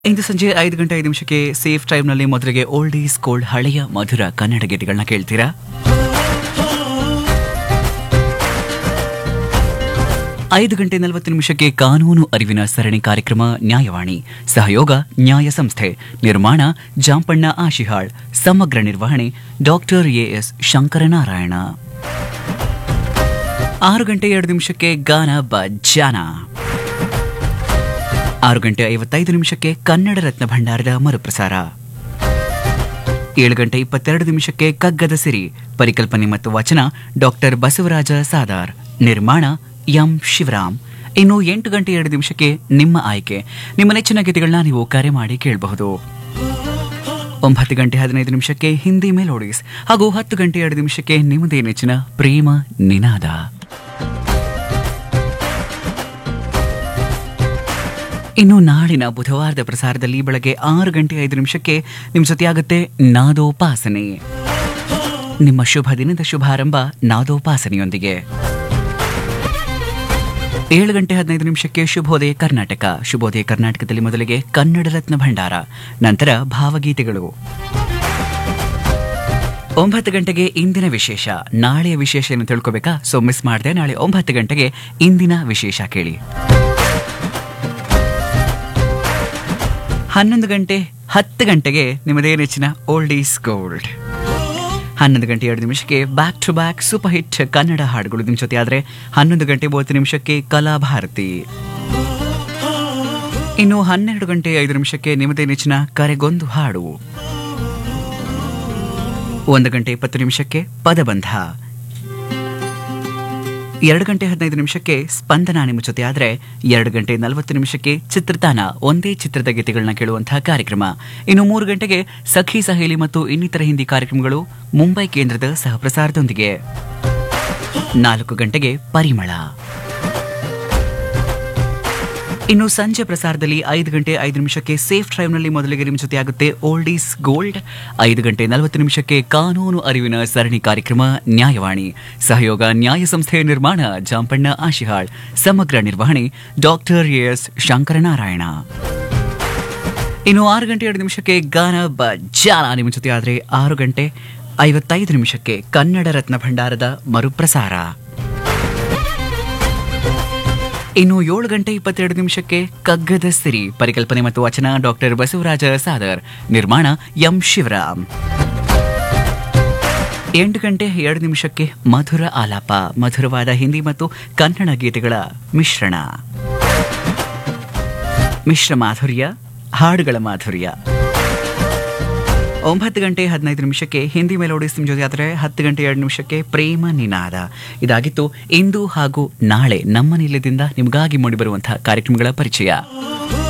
ಇಂದು ಸಂಜೆ ಐದು ಗಂಟೆ ಐದು ನಿಮಿಷಕ್ಕೆ ಸೇಫ್ ಟೈಮ್ನಲ್ಲಿ ಮೊದಲಿಗೆ ಓಲ್ಡ್ ಈಸ್ ಗೋಲ್ಡ್ ಹಳೆಯ ಮಧುರ ಕನ್ನಡ ಗೀತೆಗಳನ್ನ ಕೇಳ್ತೀರಾ ಐದು ಗಂಟೆ ನಲವತ್ತು ನಿಮಿಷಕ್ಕೆ ಕಾನೂನು ಅರಿವಿನ ಸರಣಿ ಕಾರ್ಯಕ್ರಮ ನ್ಯಾಯವಾಣಿ ಸಹಯೋಗ ನ್ಯಾಯ ಸಂಸ್ಥೆ ನಿರ್ಮಾಣ ಜಾಂಪಣ್ಣ ಆಶಿಹಾಳ್ ಸಮಗ್ರ ನಿರ್ವಹಣೆ ಡಾಕ್ಟರ್ ಎಎಸ್ ಶಂಕರನಾರಾಯಣ ಆರು ಗಂಟೆ ಎರಡು ನಿಮಿಷಕ್ಕೆ ಗಾನ ಬಜಾನ ಆರು ಗಂಟೆ ಐವತ್ತೈದು ನಿಮಿಷಕ್ಕೆ ಕನ್ನಡ ರತ್ನ ಭಂಡಾರದ ಮರುಪ್ರಸಾರ ಏಳು ಗಂಟೆ ಇಪ್ಪತ್ತೆರಡು ನಿಮಿಷಕ್ಕೆ ಕಗ್ಗದ ಸಿರಿ ಪರಿಕಲ್ಪನೆ ಮತ್ತು ವಚನ ಡಾಕ್ಟರ್ ಬಸವರಾಜ ಸಾದಾರ್ ನಿರ್ಮಾಣ ಎಂ ಶಿವರಾಮ್ ಇನ್ನು ಎಂಟು ಗಂಟೆ ಎರಡು ನಿಮಿಷಕ್ಕೆ ನಿಮ್ಮ ಆಯ್ಕೆ ನಿಮ್ಮ ನೆಚ್ಚಿನ ಗೀತೆಗಳನ್ನ ನೀವು ಕರೆ ಮಾಡಿ ಕೇಳಬಹುದು ಒಂಬತ್ತು ಗಂಟೆ ಹದಿನೈದು ನಿಮಿಷಕ್ಕೆ ಹಿಂದಿ ಮೆಲೋಡಿಸ್ ಹಾಗೂ ಹತ್ತು ಗಂಟೆ ಎರಡು ನಿಮಿಷಕ್ಕೆ ನಿಮ್ಮದೇ ನೆಚ್ಚಿನ ಪ್ರೇಮ ನಿನಾದ ಇನ್ನು ನಾಳಿನ ಬುಧವಾರದ ಪ್ರಸಾರದಲ್ಲಿ ಬೆಳಗ್ಗೆ ಆರು ಗಂಟೆ ಐದು ನಿಮಿಷಕ್ಕೆ ನಿಮ್ಮ ಜೊತೆಯಾಗುತ್ತೆ ನಾದೋಪಾಸನೆ ನಿಮ್ಮ ಶುಭ ದಿನದ ಶುಭಾರಂಭ ನಾದೋಪಾಸನೆಯೊಂದಿಗೆ ಏಳು ಗಂಟೆ ಹದಿನೈದು ನಿಮಿಷಕ್ಕೆ ಶುಭೋದಯ ಕರ್ನಾಟಕ ಶುಭೋದಯ ಕರ್ನಾಟಕದಲ್ಲಿ ಮೊದಲಿಗೆ ಕನ್ನಡ ರತ್ನ ಭಂಡಾರ ನಂತರ ಭಾವಗೀತೆಗಳು ಒಂಬತ್ತು ಗಂಟೆಗೆ ಇಂದಿನ ವಿಶೇಷ ನಾಳೆಯ ವಿಶೇಷ ಏನು ತಿಳ್ಕೊಬೇಕಾ ಸೊ ಮಿಸ್ ಮಾಡಿದೆ ನಾಳೆ ಒಂಬತ್ತು ಗಂಟೆಗೆ ಇಂದಿನ ವಿಶೇಷ ಕೇಳಿ ಹನ್ನೊಂದು ಗಂಟೆ ಹತ್ತು ಗಂಟೆಗೆ ನಿಮ್ಮದೇ ನೆಚ್ಚಿನ ಓಲ್ಡ್ ಈಸ್ ಗೋಲ್ಡ್ ಹನ್ನೊಂದು ಗಂಟೆ ಎರಡು ನಿಮಿಷಕ್ಕೆ back to back super hit Kannada ಹಾಡುಗಳು ನಿಮ್ಮ ಜೊತೆ ಆದರೆ ಹನ್ನೊಂದು ಗಂಟೆ ಮೂವತ್ತು ನಿಮಿಷಕ್ಕೆ ಕಲಾಭಾರತಿ ಇನ್ನು ಹನ್ನೆರಡು ಗಂಟೆ ಐದು ನಿಮಿಷಕ್ಕೆ ನಿಮ್ಮದೇ ನೆಚ್ಚಿನ ಕರೆಗೊಂದು ಹಾಡು ಒಂದು ಗಂಟೆ ಇಪ್ಪತ್ತು ನಿಮಿಷಕ್ಕೆ ಪದಬಂಧ ಎರಡು ಗಂಟೆ ಹದಿನೈದು ನಿಮಿಷಕ್ಕೆ ಸ್ಪಂದನ ನಿಮ್ಮ ಜೊತೆ ಆದರೆ ಎರಡು ಗಂಟೆ ನಲವತ್ತು ನಿಮಿಷಕ್ಕೆ ಚಿತ್ರತಾನ ಒಂದೇ ಚಿತ್ರದ ಗೀತೆಗಳನ್ನ ಕೇಳುವಂತಹ ಕಾರ್ಯಕ್ರಮ ಇನ್ನು ಮೂರು ಗಂಟೆಗೆ ಸಖಿ ಸಹೇಲಿ ಮತ್ತು ಇನ್ನಿತರ ಹಿಂದಿ ಕಾರ್ಯಕ್ರಮಗಳು ಮುಂಬೈ ಕೇಂದ್ರದ ಸಹಪ್ರಸಾರದೊಂದಿಗೆ ನಾಲ್ಕು ಗಂಟೆಗೆ ಪರಿಮಳ ಇನ್ನು ಸಂಜೆ ಪ್ರಸಾರದಲ್ಲಿ ಐದು ಗಂಟೆ ಐದು ನಿಮಿಷಕ್ಕೆ ಸೇಫ್ ಡ್ರೈವ್ನಲ್ಲಿ ಮೊದಲಿಗೆ ನಿಮ್ಮ ಜೊತೆ ಆಗುತ್ತೆ ಓಲ್ಡ್ ಈಸ್ ಗೋಲ್ಡ್ ಐದು ಗಂಟೆ ನಲವತ್ತು ನಿಮಿಷಕ್ಕೆ ಕಾನೂನು ಅರಿವಿನ ಸರಣಿ ಕಾರ್ಯಕ್ರಮ ನ್ಯಾಯವಾಣಿ ಸಹಯೋಗ ನ್ಯಾಯ ಸಂಸ್ಥೆಯ ನಿರ್ಮಾಣ ಜಾಂಪಣ್ಣ ಆಶಿಹಾಳ್ ಸಮಗ್ರ ನಿರ್ವಹಣೆ ಡಾಕ್ಟರ್ ಎಸ್ ಶಂಕರನಾರಾಯಣ ಇನ್ನು ಆರು ಗಂಟೆ ಎರಡು ನಿಮಿಷಕ್ಕೆ ಗಾನ ಬಜಾನ ನಿಮ್ಮ ಜೊತೆ ಆದರೆ ಆರು ಗಂಟೆ ಐವತ್ತೈದು ನಿಮಿಷಕ್ಕೆ ಕನ್ನಡ ರತ್ನ ಭಂಡಾರದ ಮರುಪ್ರಸಾರ ಇನ್ನು ಏಳು ಗಂಟೆ ಇಪ್ಪತ್ತೆರಡು ನಿಮಿಷಕ್ಕೆ ಕಗ್ಗದ ಸಿರಿ ಪರಿಕಲ್ಪನೆ ಮತ್ತು ವಚನ ಡಾಕ್ಟರ್ ಬಸವರಾಜ ಸಾದರ್ ನಿರ್ಮಾಣ ಎಂ ಶಿವರಾಮ್ ಎಂಟು ಗಂಟೆ ಎರಡು ನಿಮಿಷಕ್ಕೆ ಮಧುರ ಆಲಾಪ ಮಧುರವಾದ ಹಿಂದಿ ಮತ್ತು ಕನ್ನಡ ಗೀತೆಗಳ ಮಿಶ್ರಣ ಮಿಶ್ರ ಮಾಧುರ್ಯ ಹಾಡುಗಳ ಮಾಧುರ್ಯ ಒಂಬತ್ತು ಗಂಟೆ ಹದಿನೈದು ನಿಮಿಷಕ್ಕೆ ಹಿಂದಿ ಮೆಲೋಡಿಸ್ ನಿಮ್ಮ ಜೊತೆ ಆದರೆ ಹತ್ತು ಗಂಟೆ ಎರಡು ನಿಮಿಷಕ್ಕೆ ಪ್ರೇಮ ನಿನಾದ ಇದಾಗಿತ್ತು ಇಂದು ಹಾಗೂ ನಾಳೆ ನಮ್ಮ ನಿಲಯದಿಂದ ನಿಮಗಾಗಿ ಮೂಡಿಬರುವಂತಹ ಕಾರ್ಯಕ್ರಮಗಳ ಪರಿಚಯ